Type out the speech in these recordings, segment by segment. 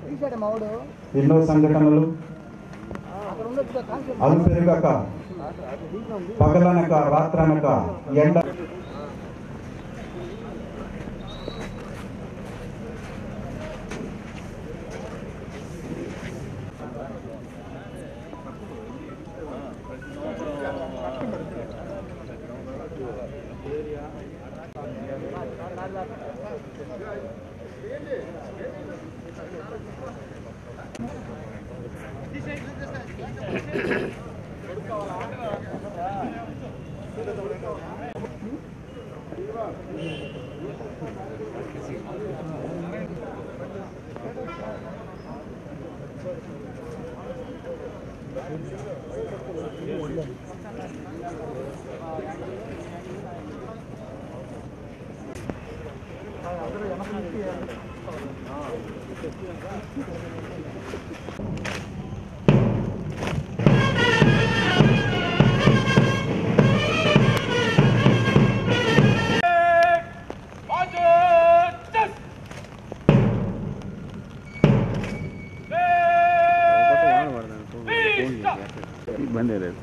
తీసాడు మా వాడు ఎన్నో సంఘటనలు అక్కడ ఉండొచ్చు కాన్సెప్ట్ అలు పెరుగక పగలనక రాత్రనక ఎండ ఇబ్బంది లేదు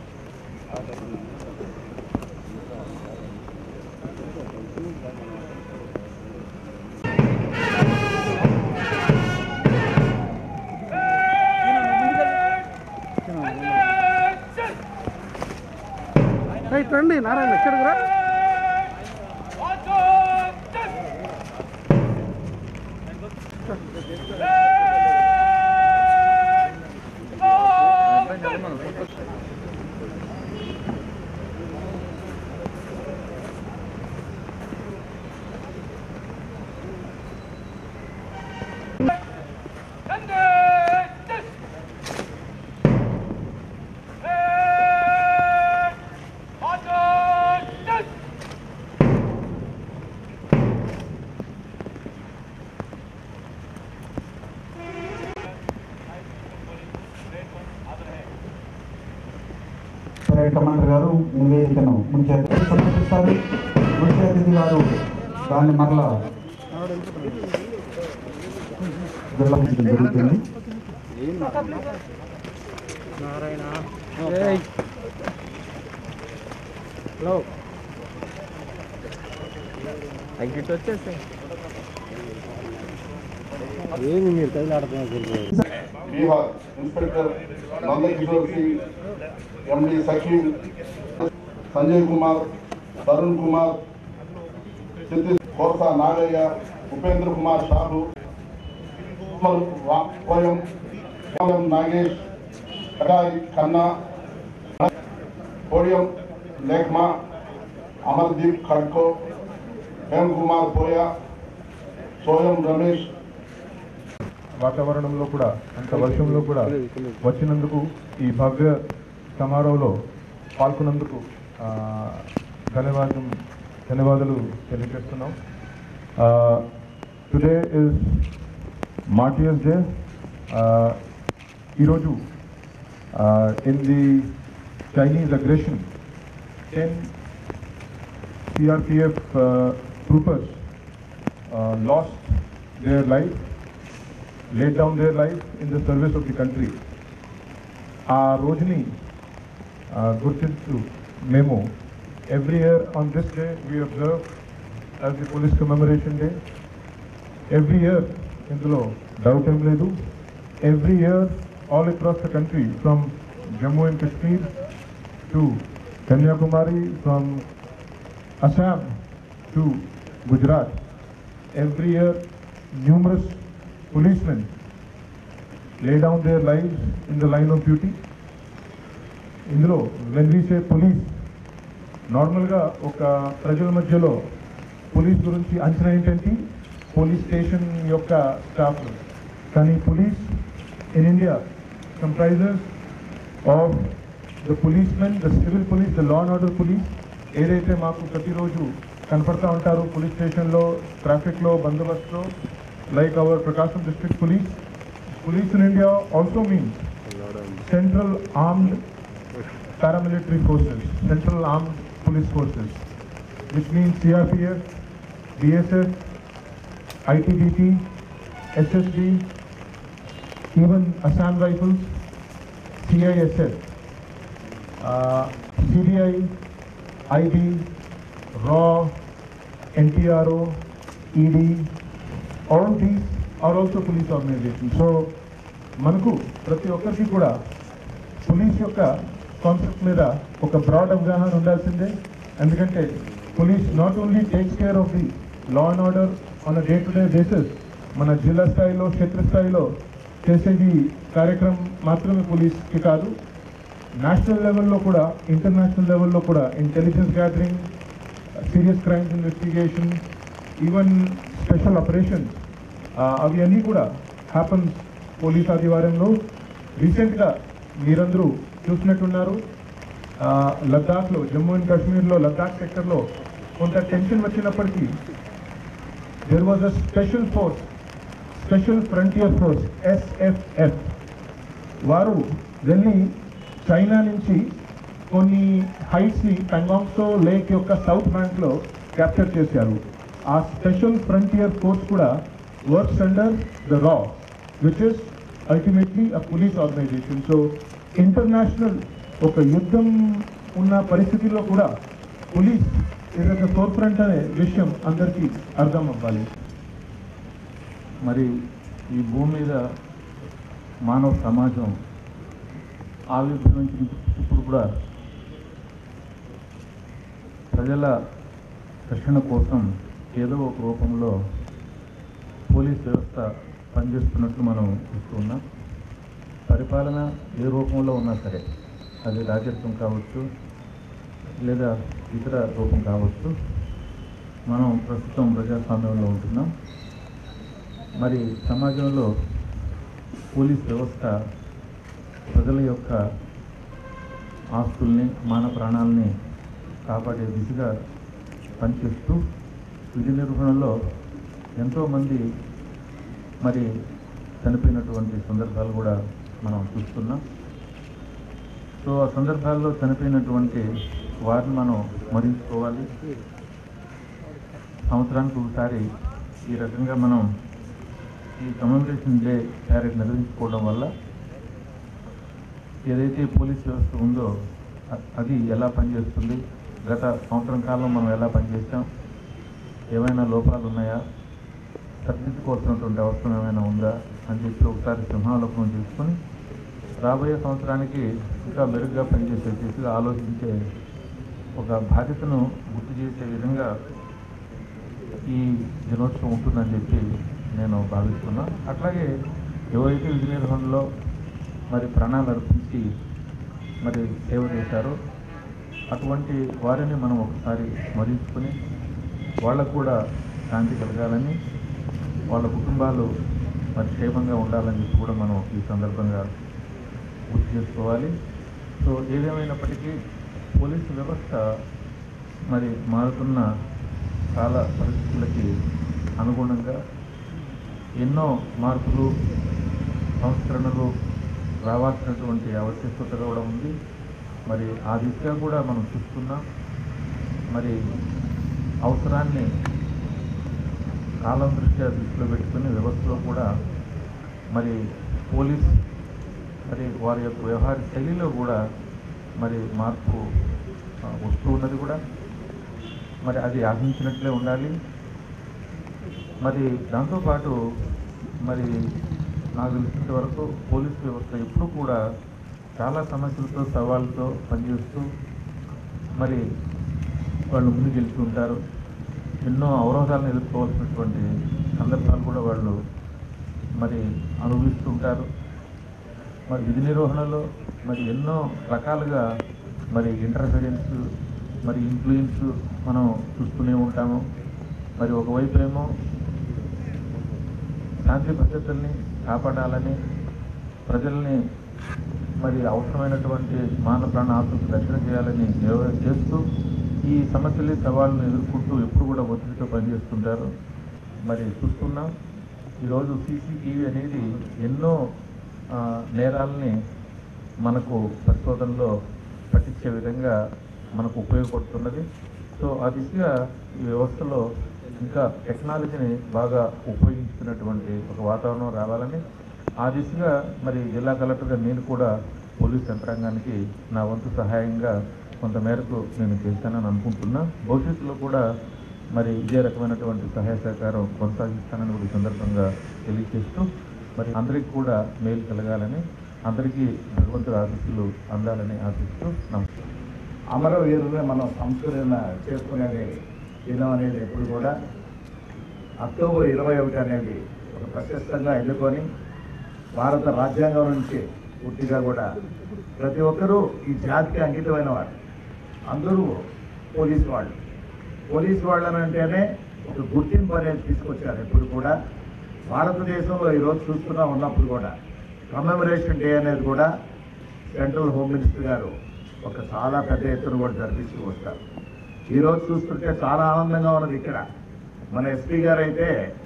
రండి నారాయణ ఎక్కడికి రా పర్యాటక మంత్రి గారు నివేదికను ముఖ్య అతిథి సమర్పిస్తారు ముఖ్య అతిథి గారు దాన్ని మరలా నిర్వహించడం జరుగుతుంది హలో ఎగ్జిట్ వచ్చేసి ఏమి మీరు కదిలాడుతున్నారు బీహార్ ఇన్స్పెక్టర్ నందకిషోర్ సింగ్ ఎండి సఖీం సంజయ్ కుమార్ తరుణ్ కుమార్ సతీష్ కోర్సా నాగయ్య ఉపేంద్ర కుమార్ షాబు ఉమర్ రా- కోయం కోయం నాగేష్ కడారి ఖన్నా పోడియం లేఖ్మా అమర్దీప్ ఖడ్కో హేమ్ కుమార్ పోయా సోయం రమేష్ వాతావరణంలో కూడా అంత వర్షంలో కూడా వచ్చినందుకు ఈ భవ్య సమారోహంలో పాల్గొన్నందుకు ఆ, ధన్యవాదం ధన్యవాదాలు తెలియజేస్తున్నాం టుడే ఇస్ మార్టియర్స్ డే ఈరోజు in the Chinese aggression ten CRPF troopers lost their life laid down their life in the service of the country. ఆ రోజుని ఆ, గుర్తిస్తూ మేము every year on this day we observe as the police commemoration day every year ఇందులో doubt ఏం లేదు every year all across the country from Jammu and Kashmir to Kanyakumari from Assam to Gujarat every year numerous policemen lay down their lives in the line of duty. ఇందులో when we say police నార్మల్గా ఒక ప్రజల మధ్యలో police గురించి అంచనా ఏంటంటే పోలీస్ స్టేషన్ యొక్క staff కానీ police in India comprises of the policemen the civil police the law and order police ఏదైతే మాకు ప్రతిరోజు కనపడతా ఉంటారు పోలీస్ స్టేషన్లో ట్రాఫిక్లో బందోబస్తులో like our Prakasam district police police in India also means central armed paramilitary forces, Central Armed Police Forces, which means CRPF, BSF, ITBP, SSB, even Assam Rifles, CISF, uh, CBI, IB, RAW, NTRO, ED, all these are also police organizations. So, మనకు ప్రతి ఒక్కరికి కూడా police యొక్క concept మీద ఒక broad అవగాహన ఉండాల్సిందే ఎందుకంటే police not only takes care of the law and order on day to day basis మన జిల్లా స్థాయిలో క్షేత్రస్థాయిలో చేసేది కార్యక్రమం మాత్రమే పోలీస్కి కాదు నేషనల్ లెవెల్లో కూడా ఇంటర్నేషనల్ లెవెల్లో కూడా intelligence gathering serious crimes investigation even special operations అవి అన్నీ కూడా హ్యాపన్స్ పోలీస్ ఆదివారంలో రీసెంట్గా మీరందరూ చూసినట్టున్నారు ఆ, లద్దాఖ్లో జమ్మూ అండ్ కాశ్మీర్లో లద్దాఖ్ సెక్టర్లో కొంత టెన్షన్ వచ్చినప్పటికీ there was a special force special frontier force SFF వారు వెళ్ళి చైనా నుంచి కొన్ని హైట్స్ని పెంగాంగ్సో లేక్ యొక్క సౌత్ బ్యాంక్లో క్యాప్చర్ చేశారు ఆ స్పెషల్ ఫ్రంటియర్ ఫోర్స్ కూడా వర్క్స్ అండర్ ద రా which is ultimately a police organisation so international ఒక యుద్ధం ఉన్న పరిస్థితిలో కూడా police is at the forefront అనే విషయం అందరికీ అర్థం అవ్వాలి మరి ఈ భూమి మీద మానవ సమాజం ఆవిర్భవించిన ఇప్పుడు కూడా ప్రజల రక్షణ కోసం ఏదో ఒక రూపంలో పోలీస్ వ్యవస్థ పనిచేస్తున్నట్లు మనం చూస్తూ ఉన్నాం పరిపాలన ఏ రూపంలో ఉన్నా సరే అది రాజత్వం కావచ్చు లేదా ఇతర రూపం కావచ్చు మనం ప్రస్తుతం ప్రజాస్వామ్యంలో ఉంటున్నాం మరి సమాజంలో పోలీస్ వ్యవస్థ ప్రజల యొక్క ఆస్తుల్ని మాన ప్రాణాలని కాపాడే దిశగా పనిచేస్తూ విధి నిర్వహణలో ఎంతోమంది మరి చనిపోయినటువంటి సందర్భాలు కూడా మనం చూస్తున్నాం సో ఆ సందర్భాల్లో చనిపోయినటువంటి వారిని మనం స్మరించుకోవాలి సంవత్సరానికి ఒకసారి ఈ రకంగా మనం ఈ కమ్యూనికేషన్ డే ప్యారెడ్ నిర్వహించుకోవడం వల్ల ఏదైతే పోలీస్ వ్యవస్థ ఉందో అ- అది ఎలా పనిచేస్తుంది గత సంవత్సరం కాలం మనం ఎలా పనిచేసాం ఏమైనా లోపాలు ఉన్నాయా సరిదిద్దుకోవాల్సినటువంటి అవసరం ఏమైనా ఉందా అని చెప్పి ఒకసారి సింహావలోకనం చేసుకొని రాబోయే సంవత్సరానికి ఇంకా మెరుగ్గా పనిచేసే దిశగా ఆలోచించే ఒక బాధ్యతను గుర్తు చేసే విధంగా ఈ దినోత్సవం ఉంటుందని చెప్పి నేను భావిస్తున్నా అట్లాగే ఎవరైతే విధి నిర్వహణలో మరి ప్రాణాలు అర్పించి మరి సేవ చేశారో అటువంటి వారిని మనం ఒకసారి స్మరించుకొని వాళ్ళకు కూడా శాంతి కలగాలని వాళ్ళ కుటుంబాలు మరి క్షేమంగా ఉండాలని చెప్పి కూడా మనం ఈ సందర్భంగా గుర్తు చేసుకోవాలి సో ఏదేమైనప్పటికీ పోలీసు వ్యవస్థ మరి మారుతున్న కాల పరిస్థితులకి అనుగుణంగా ఎన్నో మార్పులు సంస్కరణలు రావాల్సినటువంటి ఆవశ్యకత కూడా ఉంది మరి ఆ దిశగా కూడా మనం చూస్తున్నాం మరి అవసరాన్ని కాలం దృష్ట్యా దృష్టిలో పెట్టుకుని వ్యవస్థలో కూడా మరి పోలీస్ మరి వారి యొక్క వ్యవహార శైలిలో కూడా మరి మార్పు ఆ, వస్తూ ఉన్నది కూడా మరి అది ఆశించినట్లే ఉండాలి మరి దాంతోపాటు మరి నాకు తెలిసినంత వరకు పోలీస్ వ్యవస్థ ఎప్పుడు కూడా చాలా సమస్యలతో సవాళ్ళతో పనిచేస్తూ మరి వాళ్ళు ముందుకెళ్తూ ఉంటారు ఎన్నో అవరోధాలను ఎదుర్కోవాల్సినటువంటి సందర్భాలు కూడా వాళ్ళు మరి అనుభవిస్తుంటారు మరి విధి నిర్వహణలో మరి ఎన్నో రకాలుగా మరి ఇంటర్ఫీరెన్స్ మరి ఇన్ఫ్లుయెన్స్ మనం చూస్తూనే ఉంటాము మరి ఒకవైపు ఏమో శాంతి భద్రతల్ని కాపాడాలని ప్రజల్ని మరి అవసరమైనటువంటి మానవ ప్రాణ ఆస్తులకు రక్షణ చేయాలని నిర్వహణ చేస్తూ ఈ సమస్యలు సవాళ్ళను ఎదుర్కొంటూ ఎప్పుడు కూడా ఒత్తిడితో పనిచేస్తుంటారు మరి చూస్తున్నాం ఈరోజు సీసీటీవీ అనేది ఎన్నో ఆ, నేరాలని మనకు పరిశోధనలో పట్టించే విధంగా మనకు ఉపయోగపడుతున్నది సో ఆ దిశగా ఈ వ్యవస్థలో ఇంకా టెక్నాలజీని బాగా ఉపయోగించుకున్నటువంటి ఒక వాతావరణం రావాలని ఆ దిశగా మరి జిల్లా కలెక్టర్గా నేను కూడా పోలీస్ యంత్రాంగానికి నా వంతు సహాయంగా కొంత మేరకు నేను చేస్తానని అనుకుంటున్నా భవిష్యత్తులో కూడా మరి ఇదే రకమైనటువంటి సహాయ సహకారం కొనసాగిస్తానని కూడా ఈ సందర్భంగా తెలియజేస్తూ మరి అందరికీ కూడా మేలు కలగాలని అందరికీ భగవంతుడి ఆశీస్సులు అందాలని ఆశిస్తూ నమస్కారం అమరవీరుల్ని మనం సంస్కరణ చేసుకునేది దినం అనేది ఎప్పుడు కూడా అక్టోబర్ ఇరవై ఒకటి అనేది ఒక ప్రశస్తంగా ఎన్నుకొని భారత రాజ్యాంగం నుంచి పూర్తిగా కూడా ప్రతి ఒక్కరూ ఈ జాతికి అంకితమైన వారు అందరూ పోలీసు వాళ్ళు పోలీసు వాళ్ళని అంటేనే ఒక గుర్తింపు అనేది తీసుకొచ్చారు ఎప్పుడు కూడా భారతదేశంలో ఈరోజు చూస్తున్నా ఉన్నప్పుడు కూడా కమెమరేషన్ డే అనేది కూడా సెంట్రల్ హోమ్ మినిస్టర్ గారు ఒక చాలా పెద్ద ఎత్తున కూడా జరిపిస్తూ వస్తారు ఈరోజు చూస్తుంటే చాలా ఆనందంగా ఉన్నది ఇక్కడ మన ఎస్పీ గారు అయితే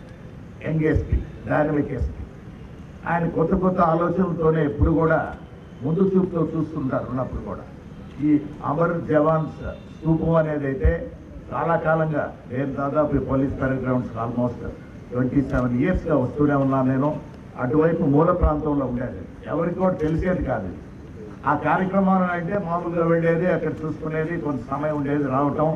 యంగ్ ఎస్పీ డైనమిక్ ఎస్పీ ఆయన కొత్త కొత్త ఆలోచనలతోనే ఎప్పుడు కూడా ముందు చూపుతో చూస్తుంటారు ఉన్నప్పుడు కూడా ఈ అమర్ జవాన్స్ స్తూపం అనేది అయితే చాలా కాలంగా నేను దాదాపు ఈ police parade grounds almost twenty seven ఇయర్స్గా వస్తూనే ఉన్నాను నేను అటువైపు మూల ప్రాంతంలో ఉండేది ఎవరికి కూడా తెలిసేది కాదు ఇది. ఆ కార్యక్రమాలు అంటే మామూలుగా వెళ్ళేది అక్కడ చూసుకునేది కొంత సమయం ఉండేది రావటం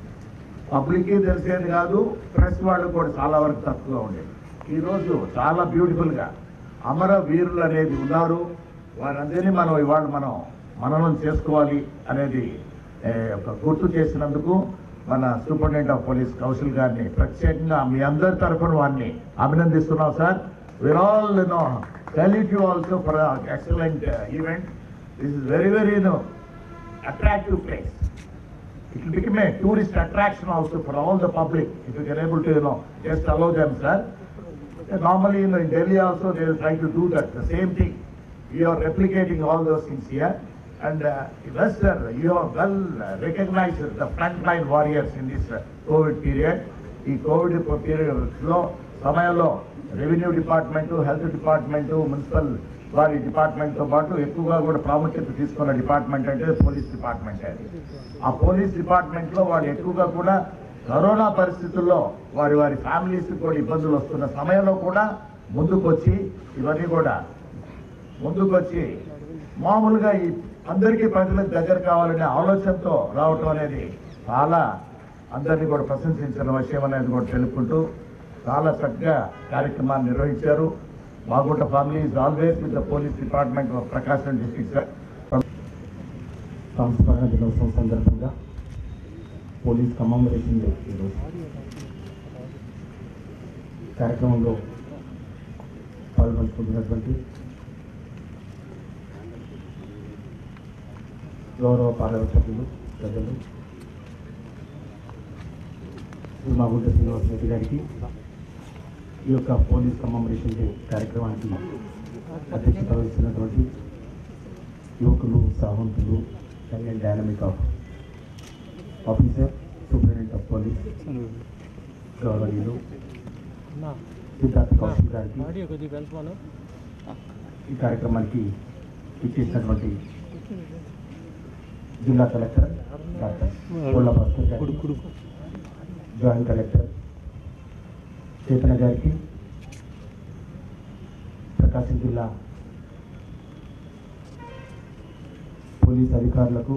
పబ్లిక్కి తెలిసేది కాదు ప్రెస్ వాళ్ళు కూడా చాలా వరకు తక్కువగా ఉండేది ఈరోజు చాలా బ్యూటిఫుల్గా అమర వీరులు అనేది ఉన్నారు వారందరినీ మనం ఇవాళ మనం మననం చేసుకోవాలి అనేది ఏ, ఒక గుర్తు చేసినందుకు మన సూపరింటెండెంట్ ఆఫ్ పోలీస్ కౌన్సిల్ గారిని ప్రత్యేకంగా మీ అందరి తరఫున వారిని అభినందిస్తున్నాం sir we're all no salute you also for excellent event this is very very no attractive place it will become a tourist attraction also for all the public if you can able to you know just allow them sir And normally you know, in delhi also they will try to do that the same thing you are replicating all those things here and uh, yes sir you have well uh, recognized the frontline warriors in this uh, covid period ఈ covid పీరియడ్లో సమయంలో revenue department health department municipal వారి డిపార్ట్మెంట్తో పాటు ఎక్కువగా కూడా ప్రాముఖ్యత తీసుకున్న డిపార్ట్మెంట్ అంటే పోలీస్ డిపార్ట్మెంట్ అది ఆ పోలీస్ డిపార్ట్మెంట్లో వాళ్ళు ఎక్కువగా కూడా కరోనా పరిస్థితుల్లో వారి వారి ఫ్యామిలీస్కి కూడా ఇబ్బందులు వస్తున్న సమయంలో కూడా ముందుకొచ్చి ఇవన్నీ కూడా ముందుకొచ్చి మామూలుగా ఈ అందరికీ ప్రజలకు దగ్గర కావాలనే ఆలోచనతో రావటం అనేది చాలా అందరినీ కూడా ప్రశంసించిన విషయం అనేది కూడా తెలుపుకుంటూ చాలా చక్కగా కార్యక్రమాన్ని నిర్వహించారు Magunta family is always with the police department of Prakasam district sir సంస్మరణ దినోత్సవం సందర్భంగా పోలీస్ కమామరేషన్ డే ఈరోజు కార్యక్రమంలో పాల్పంచుకుంటున్నటువంటి గౌరవ పాలక సభ్యులు ప్రజలు శ్రీ మాగుంట శ్రీనివాస రెడ్డి గారికి ఈ యొక్క పోలీస్ కమామరేషన్ డే కార్యక్రమానికి అధ్యక్షత వహిస్తున్నటువంటి యువకులు సాహంతులు young and dynamic of officer superintendent of police గౌరవనీయులు సిద్ధార్థ కౌశల్ గారికి ఈ కార్యక్రమానికి ఇచ్చేసినటువంటి జిల్లా కలెక్టర్ డాక్టర్ కోళ్ళ భాస్కర్ గారికి జాయింట్ కలెక్టర్ చేతన గారికి ప్రకాశం జిల్లా పోలీస్ అధికారులకు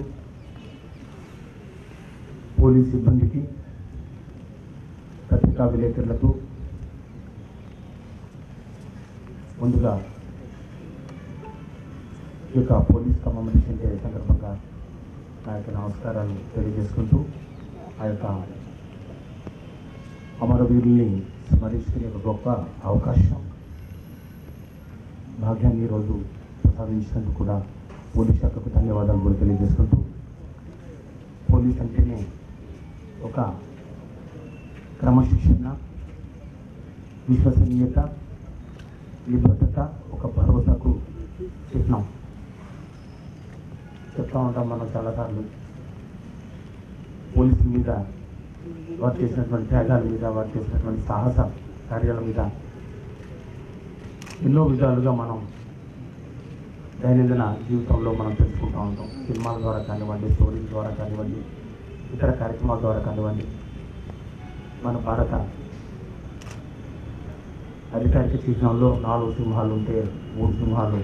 పోలీస్ సిబ్బందికి పత్రికా విలేకరులకు ముందుగా ఈ యొక్క పోలీస్ కమమరేషన్ డే సందర్భంగా నా యొక్క నమస్కారాలు తెలియజేసుకుంటూ ఆ యొక్క అమరవీరుల్ని స్మరించుకునే ఒక గొప్ప అవకాశం భాగ్యాన్ని ఈరోజు ప్రసాదించినందుకు కూడా పోలీస్ శాఖకు ధన్యవాదాలు కూడా తెలియజేసుకుంటూ పోలీస్ అంటేనే ఒక క్రమశిక్షణ విశ్వసనీయత నిబద్ధత ఒక భరోసాకు చిహ్నం చెప్తా ఉంటాం మనం చాలాసార్లు పోలీసుల మీద వారు చేసినటువంటి త్యాగాల మీద వారు చేసినటువంటి సాహస కార్యాల మీద ఎన్నో విధాలుగా మనం దైనందిన జీవితంలో మనం తెలుసుకుంటూ ఉంటాం సినిమాల ద్వారా కానివ్వండి స్టోరీల ద్వారా కానివ్వండి ఇతర కార్యక్రమాల ద్వారా కానివ్వండి మన భారత అధికారిక చిహ్నంలో నాలుగు సింహాలు ఉంటే మూడు సింహాలు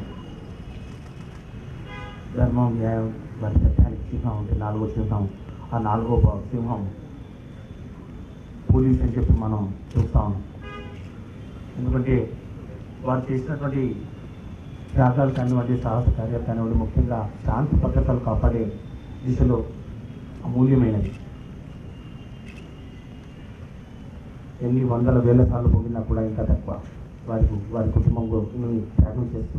ధర్మం న్యాయం మరి సత్యానికి చిహ్నం ఉంటే నాలుగో సింహం ఆ నాలుగో బ- సింహం పోలీస్ అని చెప్పి మనం చూస్తా ఉన్నాం ఎందుకంటే వారు చేసినటువంటి త్యాగాలు కానివ్వండి సాహస కార్యాలు కానివ్వండి ముఖ్యంగా శాంతి భద్రతలు కాపాడే దిశలో అమూల్యమైనది ఎన్ని వందల వేల సార్లు పొగినా కూడా ఇంకా తక్కువ వారికి వారి కుటుంబం గు- త్యాగం చేస్తూ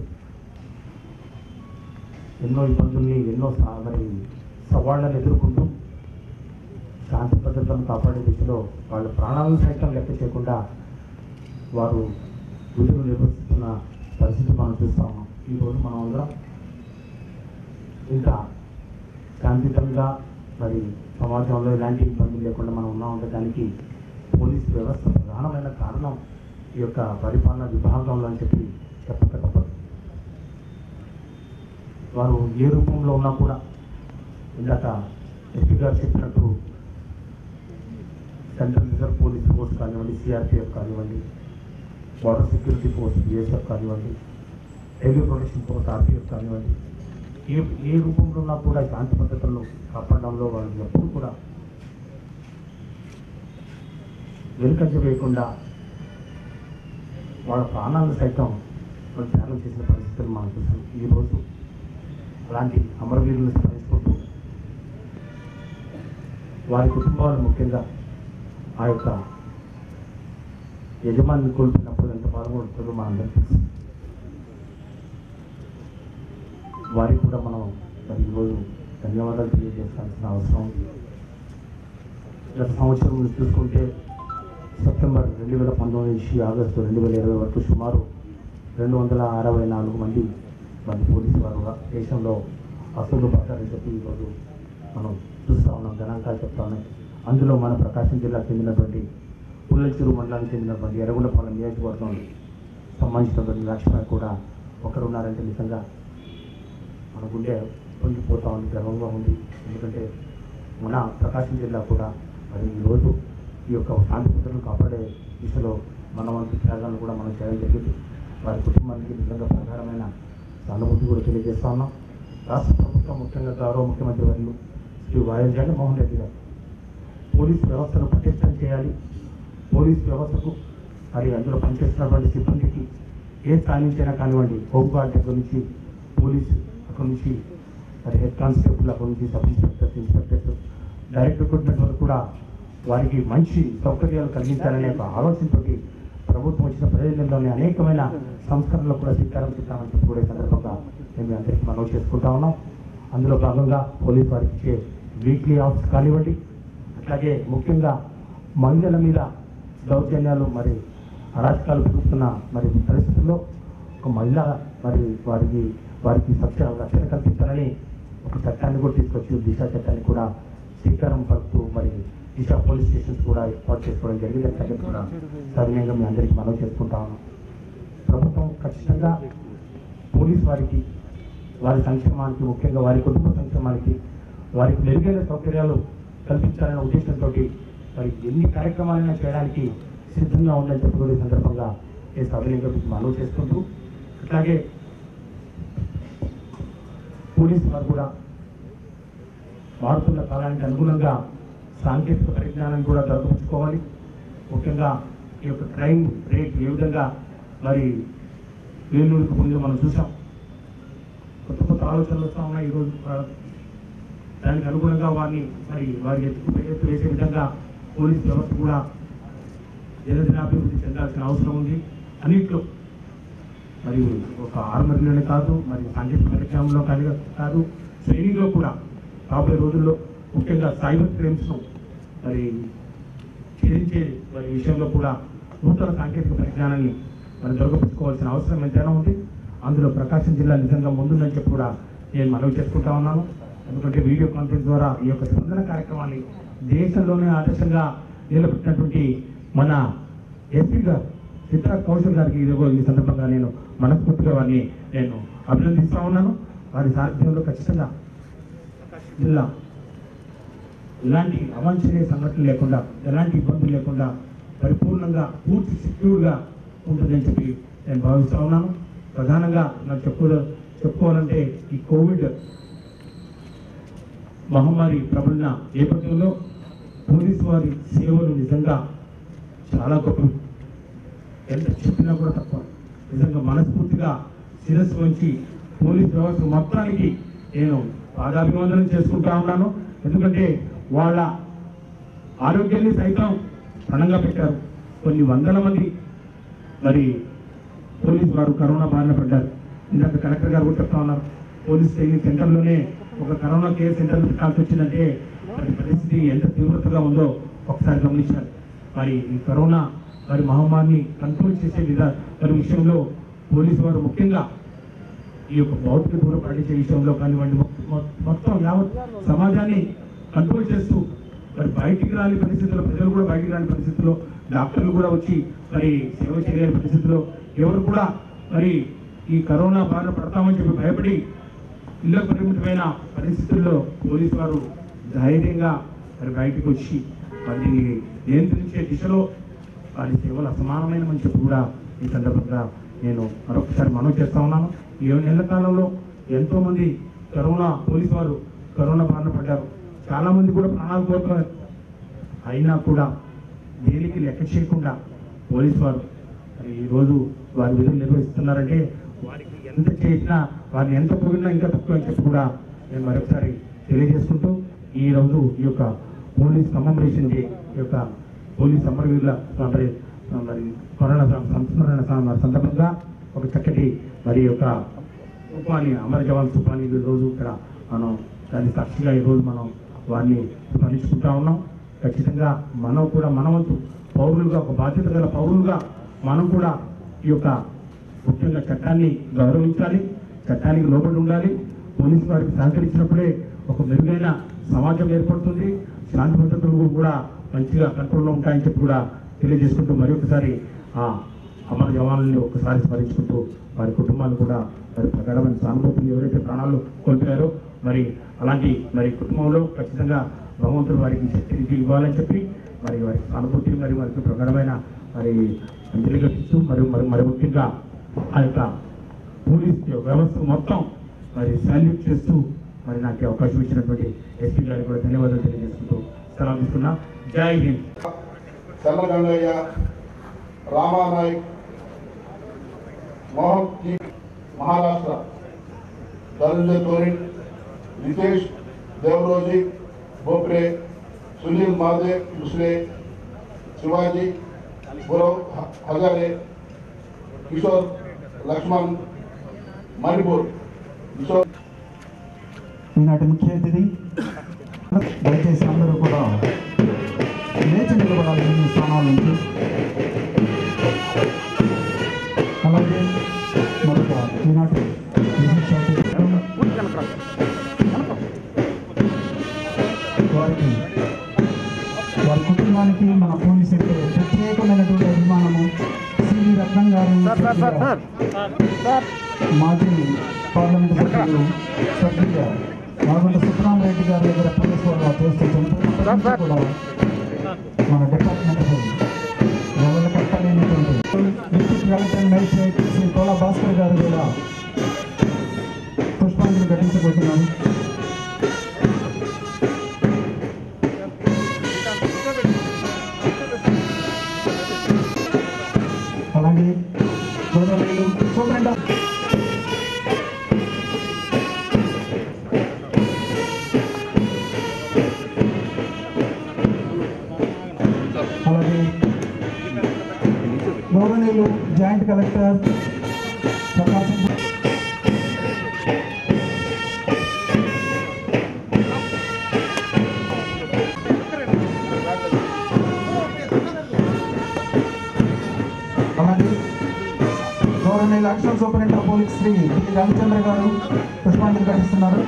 ఎన్నో ఇబ్బందుల్ని ఎన్నో సా- మరి సవాళ్ళను ఎదుర్కొంటూ శాంతి భద్రతలను కాపాడే దిశలో వాళ్ళ ప్రాణాలను సైతం లెక్క చేయకుండా వారు విధులు నిర్వహిస్తున్న పరిస్థితి మనం చూస్తా ఉన్నాం ఈరోజు మనం అందరం ఇంకా శాంతియుతంగా మరి సమాజంలో ఎలాంటి ఇబ్బందులు లేకుండా మనం ఉన్నా ఉండడానికి పోలీస్ వ్యవస్థ ప్రధానమైన కారణం ఈ యొక్క పరిపాలన విభాగంలో అని చెప్పి చెప్పక తప్పదు వారు ఏ రూపంలో ఉన్నా కూడా ఇందాక ఎస్పీ గారు చెప్పినట్టు సెంట్రల్ రిజర్వ్ పోలీస్ ఫోర్స్ కానివ్వండి సిఆర్పిఎఫ్ కానివ్వండి బార్డర్ సెక్యూరిటీ ఫోర్స్ బిఎస్ఎఫ్ కానివ్వండి రైల్వే ప్రొటెక్షన్ ఫోర్స్ ఆర్పిఎఫ్ కానివ్వండి ఏ ఏ రూపంలో ఉన్నా కూడా శాంతి భద్రతలను కాపాడడంలో వాళ్ళు ఎప్పుడు కూడా వెనుకంజ వేయకుండా వాళ్ళ ప్రాణాలను సైతం వాళ్ళు త్యాగం చేసిన పరిస్థితులు మనం చూసాం ఈరోజు అలాంటి అమరవీరులను స్మరించుకుంటూ వారి కుటుంబాలు ముఖ్యంగా ఆ యొక్క యజమాని కోల్పోయినప్పుడు ఎంత బాధపడుతుందో మనందరికీ తెలుసు వారికి కూడా మనం మరి ఈరోజు ధన్యవాదాలు తెలియజేయాల్సిన అవసరం ఉంది గత సంవత్సరం మీరు చూసుకుంటే సెప్టెంబర్ రెండు వేల పంతొమ్మిది నుంచి ఆగస్టు రెండు వేల ఇరవై వరకు సుమారు రెండు వందల అరవై నాలుగు మంది మంది పోలీసు వారు దేశంలో అసలు పడ్డారని చెప్పి ఈరోజు మనం చూస్తూ ఉన్నాం గణాంకాలు చెప్తా ఉన్నాయి అందులో మన ప్రకాశం జిల్లాకు చెందినటువంటి పుల్లచెరు మండలానికి చెందినటువంటి ఎర్రగొండపాలెం నియోజకవర్గం సంబంధించినటువంటి లక్ష్మణ్ కూడా ఒకరు ఉన్నారంటే నిజంగా మన గుండె పొంగిపోతా ఉంది గర్వంగా ఉంది ఎందుకంటే మన ప్రకాశం జిల్లా కూడా మరి ఈరోజు ఈ యొక్క శాంతి భద్రతను కాపాడే దిశలో మన వంతు త్యాగాలను కూడా మనం చేయడం జరిగింది వారి కుటుంబానికి నిజంగా ప్రధానమైన సానుభూతి కూడా తెలియజేస్తా ఉన్నాం రాష్ట్ర ప్రభుత్వం ముఖ్యంగా గౌరవ ముఖ్యమంత్రి వర్యులు శ్రీ వైఎస్ జగన్మోహన్ రెడ్డి గారు పోలీస్ వ్యవస్థను పటిష్టం చేయాలి పోలీస్ వ్యవస్థకు మరి అందులో పనిచేస్తున్నటువంటి సిబ్బందికి ఏ స్థాయి నుంచైనా కానివ్వండి హోంగార్డ్ దగ్గర నుంచి పోలీసు అక్కడి నుంచి మరి హెడ్ కానిస్టేబుల్ అక్కడి నుంచి sub inspectors inspectors direct recruitment వరకు కూడా వారికి మంచి సౌకర్యాలు కలిగించాలనే ఒక ఆలోచనతోటి ప్రభుత్వం వచ్చిన ప్రయోజనంలోని అనేకమైన సంస్కరణలు కూడా శ్రీకారం చుట్టామని చెప్పి కూడా ఈ సందర్భంగా మేము అందరికీ మనవి చేసుకుంటా ఉన్నాం అందులో భాగంగా పోలీస్ వారికి ఇచ్చే వీక్లీ ఆఫ్స్ కానివ్వండి అట్లాగే ముఖ్యంగా మహిళల మీద దౌర్జన్యాలు మరి అరాచకాలు పెరుగుతున్న మరి పరిస్థితుల్లో ఒక మహిళ మరి వారికి వారికి సత్య రక్షణ కల్పించాలని ఒక చట్టాన్ని కూడా తీసుకొచ్చి దిశ చట్టాన్ని కూడా శ్రీకారం పలుకుతూ మరి దిశ పోలీస్ స్టేషన్స్ కూడా ఏర్పాటు చేసుకోవడం జరిగింది అట్లాగే కూడా సవినయంగా మీ అందరికీ మనవి చేసుకుంటా ఉన్నాం ప్రభుత్వం ఖచ్చితంగా పోలీస్ వారికి వారి సంక్షేమానికి ముఖ్యంగా వారి కుటుంబ సంక్షేమానికి వారికి మెరుగైన సౌకర్యాలు కల్పించాలనే ఉద్దేశంతో మరి ఎన్ని కార్యక్రమాలైనా చేయడానికి సిద్ధంగా ఉందని చెప్పి కూడా ఈ సందర్భంగా ఈ సభ్యులుగా మీకు మనవి చేసుకుంటూ అట్లాగే పోలీసు వారు కూడా మారుతున్న కాలానికి అనుగుణంగా సాంకేతిక పరిజ్ఞానం కూడా దొరకపుచ్చుకోవాలి ముఖ్యంగా ఈ యొక్క క్రైమ్ రేట్ ఏ విధంగా మరి వేలూరుకు ముందు మనం చూసాం కొత్త కొత్త ఆలోచనలు వస్తూ ఉన్నాయి ఈరోజు ఆ, దానికి అనుగుణంగా వారిని మరి వారి ఎత్తు ఎత్తు వేసే విధంగా పోలీస్ వ్యవస్థ కూడా దినదినాభివృద్ధి చెందాల్సిన అవసరం ఉంది అన్నింటిలో మరి ఒక ఆర్మరీలోనే కాదు మరి సాంకేతిక పరిజ్ఞానంలో కానీ కాదు ట్రైనింగ్లో కూడా రాబోయే రోజుల్లో ముఖ్యంగా సైబర్ క్రైమ్స్ను మరి ఛేదించే మరి విషయంలో కూడా నూతన సాంకేతిక పరిజ్ఞానాన్ని మరి దొరకపుచ్చుకోవాల్సిన అవసరం ఎంతైనా ఉంది అందులో ప్రకాశం జిల్లా నిజంగా ముందుందని చెప్పి కూడా నేను మనవి చేసుకుంటా ఉన్నాను ఎందుకంటే వీడియో కాన్ఫరెన్స్ ద్వారా ఈ యొక్క స్పందన కార్యక్రమాన్ని దేశంలోనే ఆదర్శంగా నిలబెట్టినటువంటి మన ఎస్పీ గారు చిత్ర కౌశల్ గారికి ఇదిగో ఈ సందర్భంగా నేను మనస్ఫూర్తిగా వారిని నేను అభినందిస్తా ఉన్నాను వారి సారథ్యంలో ఖచ్చితంగా జిల్లా ఎలాంటి అవాంఛనీయ సంఘటనలు లేకుండా ఎలాంటి ఇబ్బందులు లేకుండా పరిపూర్ణంగా పూర్తి సెక్యూర్గా ఉంటుందని చెప్పి నేను భావిస్తూ ఉన్నాను ప్రధానంగా నాకు చెప్పు చెప్పుకోవాలంటే ఈ కోవిడ్ మహమ్మారి ప్రబలిన నేపథ్యంలో పోలీసు వారి సేవలు నిజంగా చాలా గొప్ప ఎంత చెప్పినా కూడా తప్ప నిజంగా మనస్ఫూర్తిగా శిరస్సు వంచి పోలీస్ వ్యవస్థ మొత్తానికి నేను పాదాభివందనం చేసుకుంటా ఉన్నాను ఎందుకంటే వాళ్ళ ఆరోగ్యాన్ని సైతం ప్రణంగా పెట్టారు కొన్ని వందల మంది మరి పోలీసు వారు కరోనా బారిన పడ్డారు ఇందాక కలెక్టర్ గారు కూడా చెప్తా ఉన్నారు పోలీస్ ట్రైనింగ్ సెంటర్లోనే ఒక కరోనా కేర్ సెంటర్ పెట్టాల్సి వచ్చిందంటే మరి పరిస్థితి ఎంత తీవ్రతగా ఉందో ఒకసారి గమనించాలి మరి ఈ కరోనా మరి మహమ్మారిని కంట్రోల్ చేసే విధా మరి విషయంలో పోలీసు వారు ముఖ్యంగా ఈ యొక్క భౌతిక దూరం పాటించే విషయంలో కానివ్వండి మొ- మొ- మొత్తం యావత్ సమాజాన్ని కంట్రోల్ చేస్తూ మరి బయటికి రాని పరిస్థితుల్లో ప్రజలు కూడా బయటికి రాని పరిస్థితుల్లో డాక్టర్లు కూడా వచ్చి మరి సేవ చేయలేని పరిస్థితుల్లో ఎవరు కూడా మరి ఈ కరోనా బారిన పడతామని చెప్పి భయపడి ఇళ్లకు పరిమితమైన పరిస్థితుల్లో పోలీసు వారు ధైర్యంగా మరి బయటకు వచ్చి మరి దీన్ని నియంత్రించే దిశలో వారి సేవలు అసమానమైన అని చెప్పి కూడా ఈ సందర్భంగా నేను మరొకసారి మనవి చేస్తా ఉన్నాను ఈ ఏడు నెలల కాలంలో ఎంతో మంది కరోనా పోలీసు వారు కరోనా బారిన పడ్డారు చాలా మంది కూడా ప్రాణాలు కోరుకున్నారు అయినా కూడా దేనికి లెక్క చేయకుండా పోలీసు వారు మరి ఈరోజు వారి విధులు నిర్వహిస్తున్నారంటే వారికి ఎంత చేసినా వారిని ఎంత పొగిడినా ఇంకా తక్కువ అని చెప్పి కూడా నేను మరొకసారి తెలియజేసుకుంటూ ఈ రోజు ఈ యొక్క పోలీస్ కమమరేషన్ డే ఈ యొక్క పోలీస్ అమరవీరుల మరి మరి కరోనా సం- సంస్మరణ సం- సందర్భంగా ఒక చక్కటి మరి యొక్క తుఫాని అమర జవాన్ తుఫాని ఈ రోజు ఇక్కడ మనం దాని సాక్షిగా ఈరోజు మనం వారిని స్మరించుకుంటా ఉన్నాం ఖచ్చితంగా మనం కూడా మన వంతు పౌరులుగా ఒక బాధ్యత గల పౌరులుగా మనం కూడా ఈ యొక్క ముఖ్యంగా చట్టాన్ని గౌరవించాలి చట్టానికి లోబడి ఉండాలి పోలీసు వారికి సహకరించినప్పుడే ఒక మెరుగైన సమాజం ఏర్పడుతుంది శాంతి భద్రతలు కూడా మంచిగా కంట్రోల్లో ఉంటాయని చెప్పి కూడా తెలియజేసుకుంటూ మరి ఒకసారి ఆ అమర జవాన్లని ఒకసారి స్మరించుకుంటూ వారి కుటుంబాలు కూడా మరి ప్రగాఢమైన సానుభూతిని ఎవరైతే ప్రాణాలు కోల్పోయారో మరి అలాంటి మరి కుటుంబంలో ఖచ్చితంగా భగవంతుడు వారికి శక్తిని ఇవ్వాలని చెప్పి మరి వారికి సానుభూతి మరి వారికి ప్రగాఢమైన మరి అంజలి ఘటిస్తూ మరి మరి మరి ముఖ్యంగా ఆ యొక్క పోలీస్ వ్యవస్థ మొత్తం మరి సాల్యూట్ చేస్తూ మరి నాకు ఈ అవకాశం ఇచ్చినటువంటి ఎస్పీ గారికి కూడా ధన్యవాదాలు తెలియజేసుకుంటూ సెలవు తీసుకున్నా జై హింద్ చల్లగంగయ్య రామానాయక్ మోహన్ జీ మహారాష్ట్ర ధనంజయ తోరి రితేష్ देवरोजी बोपरे सुनील मादे दुसरे शिवाजी गुरव हजारे किशोर लक्ष्मण मणिपुर किशोर ఈనాటి ముఖ్య అతిథి దయచేసి అందరూ కూడా లేచి నిలబడాలి మీ స్థానాల నుంచి అలాగే మరొక ఈనాటి విశిష్ట అతిథి వారికి వారి కుటుంబానికి మన పోలీసులతో ప్రత్యేకమైనటువంటి అభిమానము సివి రత్నం గారు మాజీ పార్లమెంట్ సభ్యులు సభ్యులుగా మాగుంట సుబ్రహ్మరెడ్డి గారి దగ్గర పోలీసు వాళ్ళు చేస్తూ చనిపోయినప్పటి నుంచి కూడా మన డిపార్ట్మెంట్ ఎవరి పట్టలేనటువంటి district collector magistrate Shri Kola Bhaskar గారు కూడా పుష్పాంజలి ఘటించబోతున్నారు అలాగే గౌరవనీయులు సూపరింటెండెంట్ అలాగే గౌరవనీయులు జాయింట్ కలెక్టర్ ప్రకాశం అలాగే గౌరవనీయులు additional superintendent police Shri D Ravichandra గారు పుష్పాంజలి ఘటిస్తున్నారు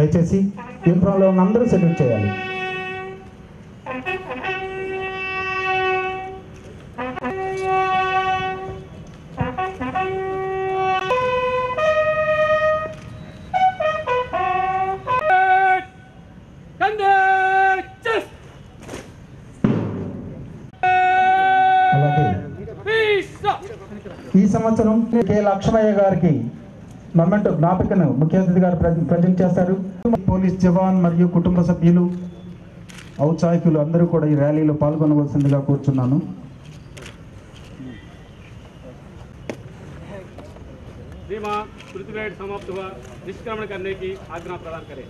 దయచేసి యూనిఫామ్లో ఉన్న అందరూ సెల్యూట్ చేయాలి అలాగే ఈ సంవత్సరం కె లక్ష్మయ్య గారికి మొమెంట్ జ్ఞాపికను ముఖ్య అతిథి గారు ప్రెజెంట్ ప్రజెంట్ చేస్తారు పోలీస్ జవాన్ మరియు కుటుంబ సభ్యులు ఔత్సాహికులు అందరూ కూడా ఈ ర్యాలీలో పాల్గొనవలసిందిగా కూర్చున్నాను बीमा पृथ्वीराइड समाप्त हुआ निष्क्रमण करने की आज्ञा प्रदान करें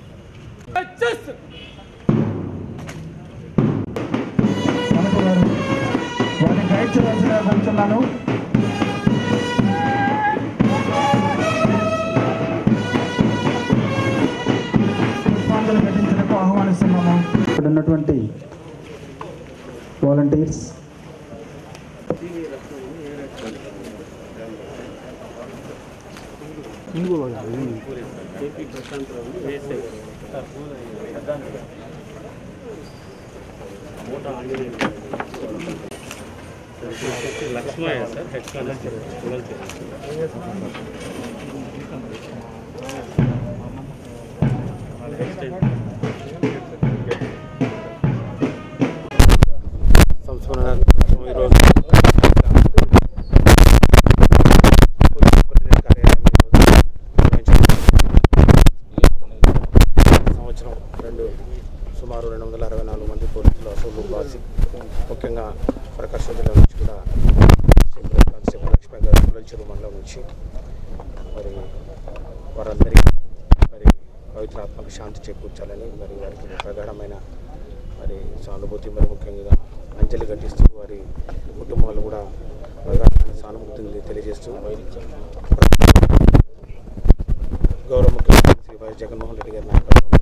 మనకు వారు వారిని గైడ్ చేయవలసిందిగా కూర్చున్నాను పుష్పాంజలి ఘటించడానికి ఆహ్వానిస్తున్నాము ఇక్కడ ఉన్నటువంటి volunteers Lakshman sir head constable సంస్మరణ ఈరోజు సంవత్సరం రెండు సుమారు రెండు వందల అరవై నాలుగు మంది పోలీసులు అసలు బాసి ముఖ్యంగా ప్రకాశం జిల్లా నుంచి కూడా శ్రీ కానిస్టేబుల్ లక్ష్మీ గారు పుల్లచెరు మండలం నుంచి మరి వారందరికీ మరి పవిత్రాత్మక శాంతి చేకూర్చాలని మరి వారికి ప్రగాఢమైన మరి సానుభూతి మరి ముఖ్యంగా అంజలి ఘటిస్తూ వారి కుటుంబాలు కూడా ప్రగాఢమైన సానుభూతిని తెలియజేస్తూ గౌరవ ముఖ్యమంత్రి శ్రీ వైఎస్ జగన్మోహన్ రెడ్డి గారి నాయకత్వంలో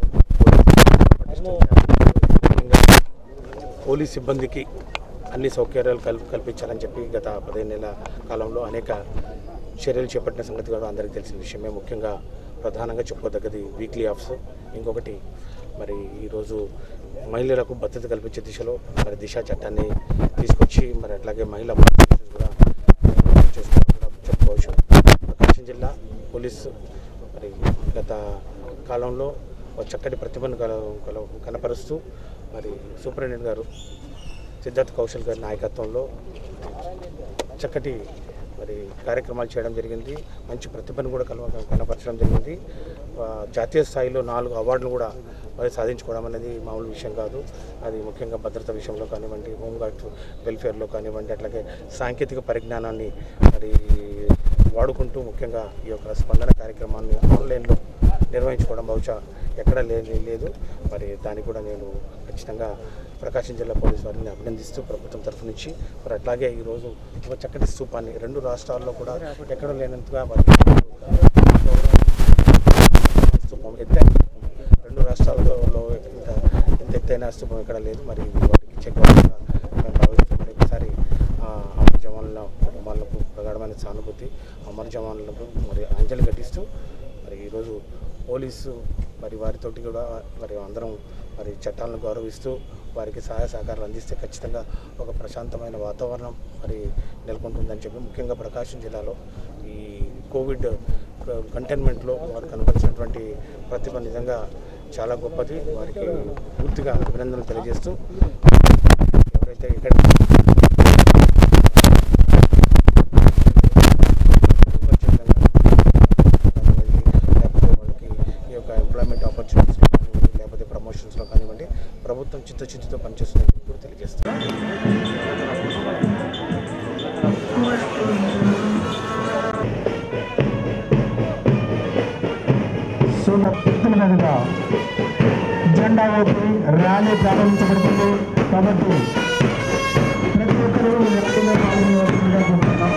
ముఖ్యంగా పోలీస్ సిబ్బందికి అన్ని సౌకర్యాలు కల్ కల్పించాలని చెప్పి గత పదిహేను నెలల కాలంలో అనేక చర్యలు చేపట్టిన సంగతి కూడా అందరికీ తెలిసిన విషయమే ముఖ్యంగా ప్రధానంగా చెప్పుకోదగ్గది వీక్లీ ఆఫ్స్ ఇంకొకటి మరి ఈరోజు మహిళలకు భద్రత కల్పించే దిశలో మరి దిశ చట్టాన్ని తీసుకొచ్చి మరి అట్లాగే మహిళా పోలీసులు కూడా చేసుకోవడం కూడా చెప్పుకోవచ్చు ప్రకాశం జిల్లా పోలీసు మరి గత కాలంలో ఒక చక్కటి ప్రతిభను కల కల- కనపరుస్తూ మరి సూపరింటెండెంట్ గారు సిద్ధార్థ్ కౌశల్ గారి నాయకత్వంలో చక్కటి మరి కార్యక్రమాలు చేయడం జరిగింది మంచి ప్రతిభను కూడా కల కనపరచడం జరిగింది ఆ, జాతీయ స్థాయిలో నాలుగు అవార్డులు కూడా మరి సాధించుకోవడం అనేది మామూలు విషయం కాదు అది ముఖ్యంగా భద్రత విషయంలో కానివ్వండి హోంగార్డ్ వెల్ఫేర్లో కానివ్వండి అట్లాగే సాంకేతిక పరిజ్ఞానాన్ని మరి వాడుకుంటూ ముఖ్యంగా ఈ యొక్క స్పందన కార్యక్రమాన్ని ఆన్లైన్లో నిర్వహించుకోవడం బహుశా ఎక్కడా లేదు లేదు మరి దాన్ని కూడా నేను ఖచ్చితంగా ప్రకాశం జిల్లా పోలీసు వారిని అభినందిస్తూ ప్రభుత్వం తరఫు నుంచి మరి అట్లాగే ఈరోజు ఒక చక్కటి స్తూపాన్ని రెండు రాష్ట్రాల్లో కూడా ఎక్కడ లేనంతగా వారికి స్తూపం ఎత్తైన స్తూపం రెండు రాష్ట్రాలలో ఇంత ఇంత ఎత్తైన స్తూపం ఎక్కడ లేదు మరి ఇది వాటికి చెక్ మేము భావిస్తున్నాం ఒకసారి ఆ అమర జవాన్ల కుటుంబాలకు ప్రగాఢమైన సానుభూతి అమర జవాన్లకు మరి అంజలి ఘటిస్తూ మరి ఈరోజు పోలీసు మరి వారితోటి కూడా మరి అందరం మరి చట్టాలను గౌరవిస్తూ వారికి సహాయ సహకారాలు అందిస్తే ఖచ్చితంగా ఒక ప్రశాంతమైన వాతావరణం మరి నెలకొంటుందని చెప్పి ముఖ్యంగా ప్రకాశం జిల్లాలో ఈ కోవిడ్ కంటైన్మెంట్లో వారు కనపరిచినటువంటి ప్రతిభ నిజంగా చాలా గొప్పది వారికి పూర్తిగా అభినందనలు తెలియజేస్తూ ఎవరైతే ఇక్కడ లేకపోతే వాళ్ళకి ఈ యొక్క ఎంప్లాయ్మెంట్ ఆపర్చునిటీస్ కానివ్వండి లేకపోతే ప్రమోషన్స్లో కానివ్వండి ప్రభుత్వం చిత్తశుద్ధితో పనిచేస్తుందని కూడా తెలియజేస్తుంది సూర్య వ్యక్తుల మీదుగా జెండా ఊపి ర్యాలీ ప్రారంభించబడుతుంది కాబట్టి ప్రతి ఒక్కరూ ఈ ర్యాలీలో పాల్గొనవలసిందిగా కోరుతున్నాం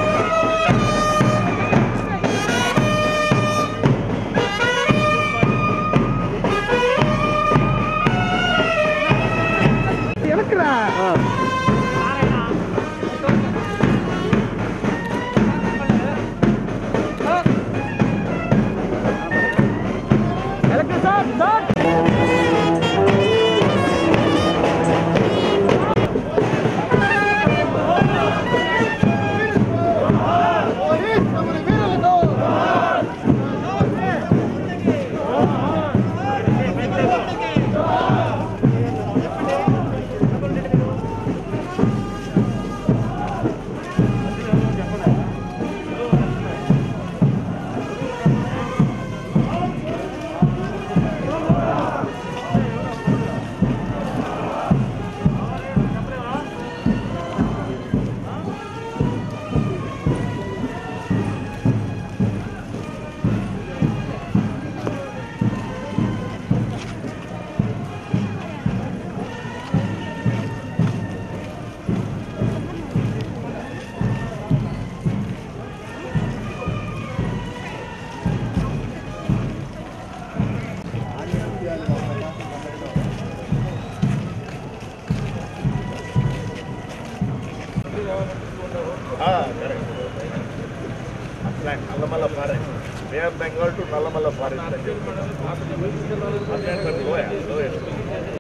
electric sir Nallamala forest bay of Bengal to Nallamala forest అని చెప్పి లోయ లోయ